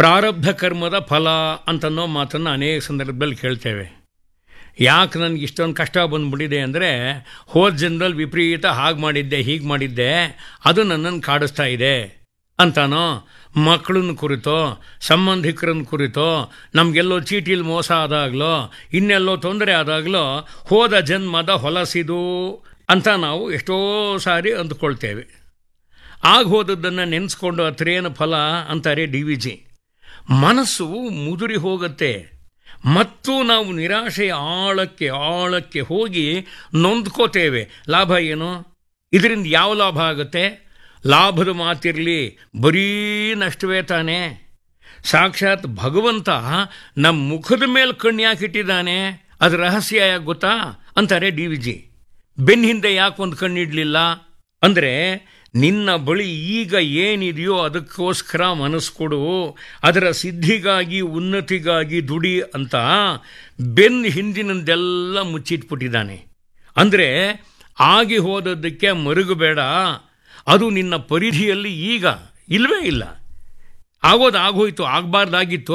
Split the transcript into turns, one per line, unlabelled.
ಪ್ರಾರಬ್ಧ ಕರ್ಮದ ಫಲ ಅಂತನ್ನೋ ಮಾತನ್ನು ಅನೇಕ ಸಂದರ್ಭದಲ್ಲಿ ಕೇಳ್ತೇವೆ ಯಾಕೆ ನನಗೆ ಇಷ್ಟೊಂದು ಕಷ್ಟ ಬಂದ್ಬಿಟ್ಟಿದೆ ಅಂದರೆ ಹೋದ ಜನ್ಮದಲ್ಲಿ ವಿಪರೀತ ಹಾಗೆ ಮಾಡಿದ್ದೆ ಹೀಗೆ ಮಾಡಿದ್ದೆ ಅದು ನನ್ನನ್ನು ಕಾಡಿಸ್ತಾ ಇದೆ ಅಂತಾನೋ ಮಕ್ಕಳನ್ನ ಕುರಿತೋ ಸಂಬಂಧಿಕರನ್ನ ಕುರಿತೋ ನಮಗೆಲ್ಲೋ ಚೀಟಿಲಿ ಮೋಸ ಆದಾಗಲೋ ಇನ್ನೆಲ್ಲೋ ತೊಂದರೆ ಆದಾಗಲೋ ಹೋದ ಜನ್ಮದ ಹೊಲಸಿದು ಅಂತ ನಾವು ಎಷ್ಟೋ ಸಾರಿ ಅಂದ್ಕೊಳ್ತೇವೆ ಆಗ ಹೋದದ್ದನ್ನು ನೆನೆಸ್ಕೊಂಡು ಅತ್ರೇನು ಫಲ ಅಂತಾರೆ ಡಿ ವಿ ಜಿ ಮನಸ್ಸು ಮುದುರಿ ಹೋಗುತ್ತೆ ಮತ್ತು ನಾವು ನಿರಾಶೆಯ ಆಳಕ್ಕೆ ಆಳಕ್ಕೆ ಹೋಗಿ ನೊಂದ್ಕೋತೇವೆ ಲಾಭ ಏನು ಇದರಿಂದ ಯಾವ ಲಾಭ ಆಗುತ್ತೆ ಲಾಭದ ಮಾತಿರಲಿ ಬರೀ ನಷ್ಟವೇ ತಾನೇ ಸಾಕ್ಷಾತ್ ಭಗವಂತ ನಮ್ಮ ಮುಖದ ಮೇಲೆ ಕಣ್ಣು ಯಾಕಿಟ್ಟಿದ್ದಾನೆ ಅದು ರಹಸ್ಯ ಯಾಕೆ ಗೊತ್ತಾ ಅಂತಾರೆ ಡಿ ವಿ ಜಿ ಬೆನ್ನ ಹಿಂದೆ ಯಾಕೆ ಒಂದು ಕಣ್ಣಿಡ್ಲಿಲ್ಲ ಅಂದರೆ ನಿನ್ನ ಬಳಿ ಈಗ ಏನಿದೆಯೋ ಅದಕ್ಕೋಸ್ಕರ ಮನಸ್ಸು ಕೊಡು ಅದರ ಸಿದ್ಧಿಗಾಗಿ ಉನ್ನತಿಗಾಗಿ ದುಡಿ ಅಂತ ಬೆನ್ನು ಹಿಂದಿನದೆಲ್ಲ ಮುಚ್ಚಿಟ್ಬಿಟ್ಟಿದ್ದಾನೆ ಅಂದರೆ ಆಗಿ ಹೋದದ್ದಕ್ಕೆ ಮರುಗಬೇಡ ಅದು ನಿನ್ನ ಪರಿಧಿಯಲ್ಲಿ ಈಗ ಇಲ್ಲವೇ ಇಲ್ಲ ಆಗೋದು ಆಗೋಯ್ತು ಆಗಬಾರ್ದಾಗಿತ್ತು